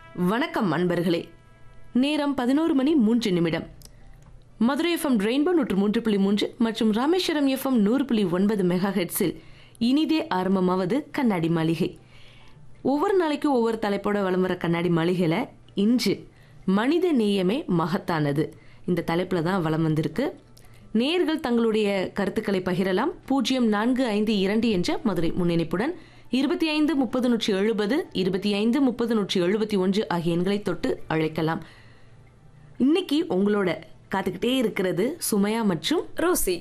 வணக்கம் அன்பர்களே நேரம் பதினோரு மணி மூன்று நிமிடம் மதுரை எஃப்எம் ரெயின்போ நூற்று மூன்று புள்ளி மூன்று மற்றும் ராமேஸ்வரம் எஃப்எம் நூறு புள்ளி ஒன்பது மெகா ஹெட்ஸில் இனிதே ஆரம்பமாவது கண்ணாடி மாளிகை ஒவ்வொரு நாளைக்கும் ஒவ்வொரு தலைப்போட வலம் வர கண்ணாடி மாளிகையில் இன்று மனித நேயமே மகத்தானது இந்த தலைப்பில் தான் வலம் வந்திருக்கு நேர்கள் தங்களுடைய கருத்துக்களை பகிரலாம் பூஜ்ஜியம் நான்கு ஐந்து இரண்டு என்ற மதுரை முன்னிணைப்புடன் இருபத்தி ஐந்து முப்பது நூற்றி எழுபது இருபத்தி ஐந்து முப்பது நூற்றி எழுபத்தி ஒன்று ஆகிய எண்களை தொட்டு அழைக்கலாம் இன்னைக்கு உங்களோட காத்துக்கிட்டே இருக்கிறது சுமையா மற்றும் ரோசி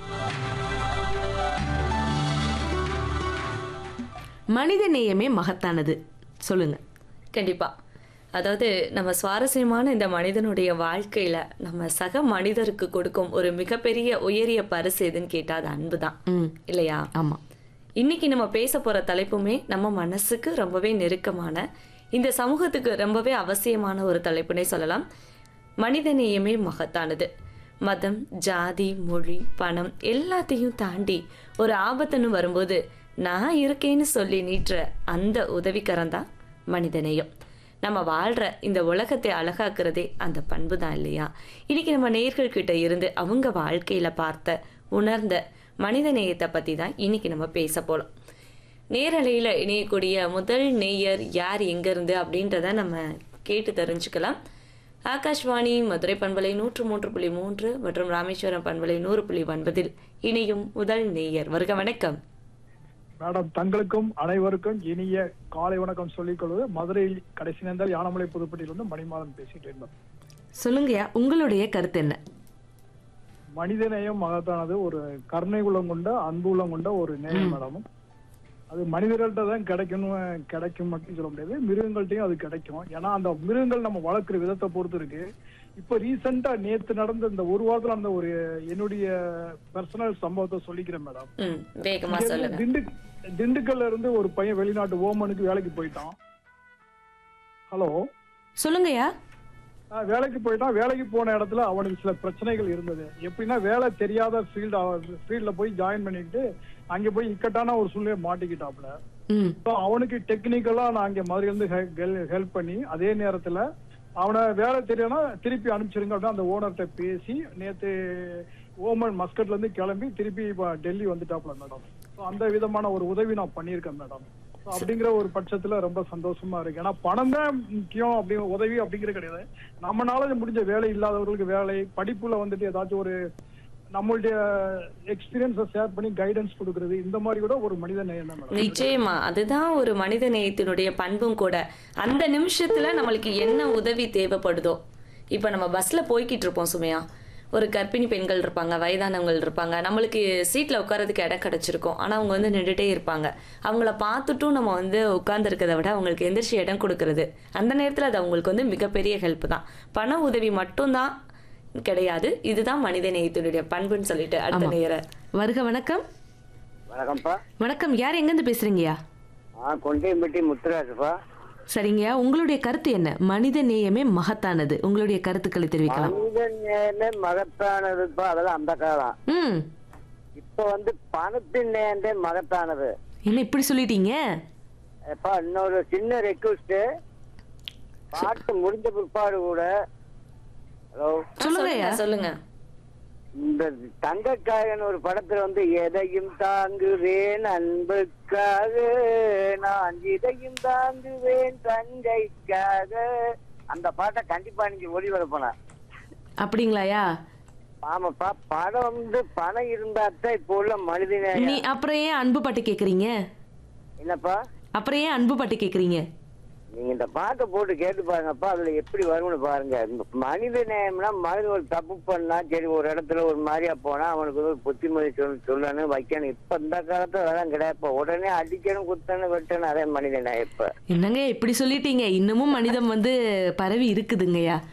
மனித நேயமே மகத்தானது சொல்லுங்க கண்டிப்பா அதாவது நம்ம சுவாரஸ்யமான இந்த மனிதனுடைய வாழ்க்கையில நம்ம சக மனிதருக்கு கொடுக்கும் ஒரு மிகப்பெரிய உயரிய பரிசு எதுன்னு கேட்டா அது அன்பு தான் ம் இல்லையா ஆமா இன்னைக்கு நம்ம பேச போற தலைப்புமே நம்ம மனசுக்கு ரொம்பவே நெருக்கமான இந்த சமூகத்துக்கு ரொம்பவே அவசியமான ஒரு தலைப்புனே சொல்லலாம் மனிதநேயமே மகத்தானது மதம் ஜாதி மொழி பணம் எல்லாத்தையும் தாண்டி ஒரு ஆபத்துன்னு வரும்போது நான் இருக்கேன்னு சொல்லி நீட்டுற அந்த உதவிக்கரம் தான் மனிதநேயம் நம்ம வாழ்ற இந்த உலகத்தை அழகாக்குறதே அந்த பண்பு தான் இல்லையா இன்னைக்கு நம்ம நேர்கள் கிட்ட இருந்து அவங்க வாழ்க்கையில பார்த்த உணர்ந்த மனித நேயத்தை பத்தி தான் இன்னைக்கு நம்ம பேச போறோம் நேரலையில இணையக்கூடிய முதல் நேயர் யார் எங்க இருந்து அப்படின்றத நம்ம கேட்டு தெரிஞ்சுக்கலாம் ஆகாஷ்வாணி மதுரை பண்பலை நூற்று மூன்று புள்ளி மூன்று மற்றும் ராமேஸ்வரம் பண்பலை நூறு புள்ளி ஒன்பதில் இணையும் முதல் நேயர் வருக வணக்கம் மேடம் தங்களுக்கும் அனைவருக்கும் இனிய காலை வணக்கம் சொல்லிக் கொள்வது மதுரையில் கடைசி நேர்ந்தால் யானமலை புதுப்பட்டியிலிருந்து மணிமாறன் பேசிட்டு இருந்தோம் சொல்லுங்கய்யா உங்களுடைய கருத்து என்ன மனிதநேயம் மகத்தானது ஒரு கருணை உள்ளம் கொண்ட அன்பு உள்ளம் கொண்ட ஒரு நேயம் மேடம் அது மனிதர்கள்ட்ட தான் கிடைக்கணும் கிடைக்கும் மட்டும் சொல்ல முடியாது மிருகங்கள்ட்டையும் அது கிடைக்கும் ஏன்னா அந்த மிருகங்கள் நம்ம வளர்க்குற விதத்தை பொறுத்து இருக்கு இப்ப ரீசெண்டா நேத்து நடந்த இந்த ஒரு வாரத்துல அந்த ஒரு என்னுடைய பர்சனல் சம்பவத்தை சொல்லிக்கிறேன் மேடம் ம் வேகமா இங்க இருந்து சொல்லுங்க திண்டு திண்டுக்கல்ல இருந்து ஒரு பையன் வெளிநாட்டு ஓமனுக்கு வேலைக்கு போயிட்டான் ஹலோ சொல்லுங்கய்யா ஆஹ் வேலைக்கு போயிட்டான் வேலைக்கு போன இடத்துல அவனுக்கு சில பிரச்சனைகள் இருந்தது எப்படின்னா வேலை தெரியாத ஃபீல்டு ஃபீல்ட்ல போய் ஜாயின் பண்ணிட்டு அங்க போய் இக்கட்டான ஒரு சூழ்நிலை மாட்டிக்கிட்டாப்ல ம் ஸோ அவனுக்கு டெக்னிக்கலா நான் அங்க மாதிரி இருந்து ஹெல்ப் பண்ணி அதே நேரத்துல அவனை வேலை தெரியலனா திருப்பி அனுப்பிச்சிருங்க அப்படின்னு அந்த ஓனர்கிட்ட பேசி நேத்து ஓமன் மஸ்கட்ல இருந்து கிளம்பி திருப்பி இப்ப டெல்லி வந்துட்டாப்ல மேடம் ஸோ அந்த விதமான ஒரு உதவி நான் பண்ணியிருக்கேன் மேடம் So அப்படிங்கிற ஒரு பட்சத்துல ரொம்ப சந்தோஷமா இருக்கு ஏன்னா பணம் தான் முக்கியம் அப்படிங்கிற உதவி அப்படிங்கிறது கிடையாது நம்மளால முடிஞ்ச வேலை இல்லாதவர்களுக்கு வேலை படிப்புல வந்துட்டு ஏதாச்சும் ஒரு நம்மளுடைய எக்ஸ்பீரியன்ஸை ஷேர் பண்ணி கைடன்ஸ் கொடுக்கறது இந்த மாதிரி கூட ஒரு மனித நேயம் தான் மேடம் நிச்சயமா அதுதான் ஒரு மனித நேயத்தினுடைய பண்பும் கூட அந்த நிமிஷத்துல நம்மளுக்கு என்ன உதவி தேவைப்படுதோ இப்ப நம்ம பஸ்ல போய்கிட்டு இருப்போம் சுமையா ஒரு கர்ப்பிணி பெண்கள் இருப்பாங்க வயதானவங்கள் இருப்பாங்க நம்மளுக்கு சீட்ல உட்காரதுக்கு இடம் கிடைச்சிருக்கும் ஆனா அவங்க வந்து நின்றுட்டே இருப்பாங்க அவங்கள பார்த்துட்டும் நம்ம வந்து உட்கார்ந்துருக்கதை விட அவங்களுக்கு எந்திரிச்சு இடம் கொடுக்கறது அந்த நேரத்துல அது அவங்களுக்கு வந்து மிகப்பெரிய ஹெல்ப் தான் பண உதவி மட்டும்தான் கிடையாது இதுதான் மனித நேயத்தினுடைய பண்புன்னு சொல்லிட்டு அடுத்த ஆமா. நேர வருக வணக்கம் வணக்கம்ப்பா வணக்கம் யார் எங்கேருந்து பேசுறீங்கய்யா ஆ கொண்டையம்பட்டி முத்துராஜுப்பா சரிங்கய்யா உங்களுடைய கருத்து என்ன மனித நேயமே மகத்தானது உங்களுடைய கருத்துக்களை தெரிவிக்கலாம் மனித நேயமே மகத்தானதுப்பா அதெல்லாம் அந்த காலம் ம் இப்ப வந்து பணத்தின் நேயந்தே மகத்தானது என்ன இப்படி சொல்லிட்டீங்க எப்பா இன்னொரு சின்ன ரெக்வஸ்ட் பாட்டு முடிஞ்ச பிற்பாடு கூட ஹலோ சொல்லுங்கய்யா சொல்லுங்க இந்த தங்கக்காயன் ஒரு படத்துல வந்து எதையும் தாங்குவேன் அன்புக்காக நான் இதையும் தாங்குவேன் தங்கைக்காக அந்த பாட்டை கண்டிப்பா நீங்க ஒளிபரப்பலாம் அப்படிங்களாயா ஆமாப்பா பணம் வந்து பணம் இருந்தா தான் இப்போ உள்ள மனிதனே நீ அப்புறம் ஏன் அன்பு பாட்டு கேக்குறீங்க என்னப்பா அப்புறம் ஏன் அன்பு பாட்டு கேக்குறீங்க நீங்க இந்த பாட்டை போட்டு கேட்டு பாருங்கப்பா அதுல எப்படி வரும்னு பாருங்க இந்த மனித நேயம்னா மனிதன் ஒரு தப்பு பண்ணா சரி ஒரு இடத்துல ஒரு மாதிரியா போனா அவனுக்கு ஒரு புத்திமதி சொல் சொல்லணும் வைக்கணும் இப்ப இந்த காலத்துல அதெல்லாம் கிடையாது உடனே அடிக்கணும் குத்தணும் வெட்டணும் அதே மனித நேயம் இப்ப என்னங்க இப்படி சொல்லிட்டீங்க இன்னமும் மனிதம் வந்து பரவி இருக்குதுங்கய்யா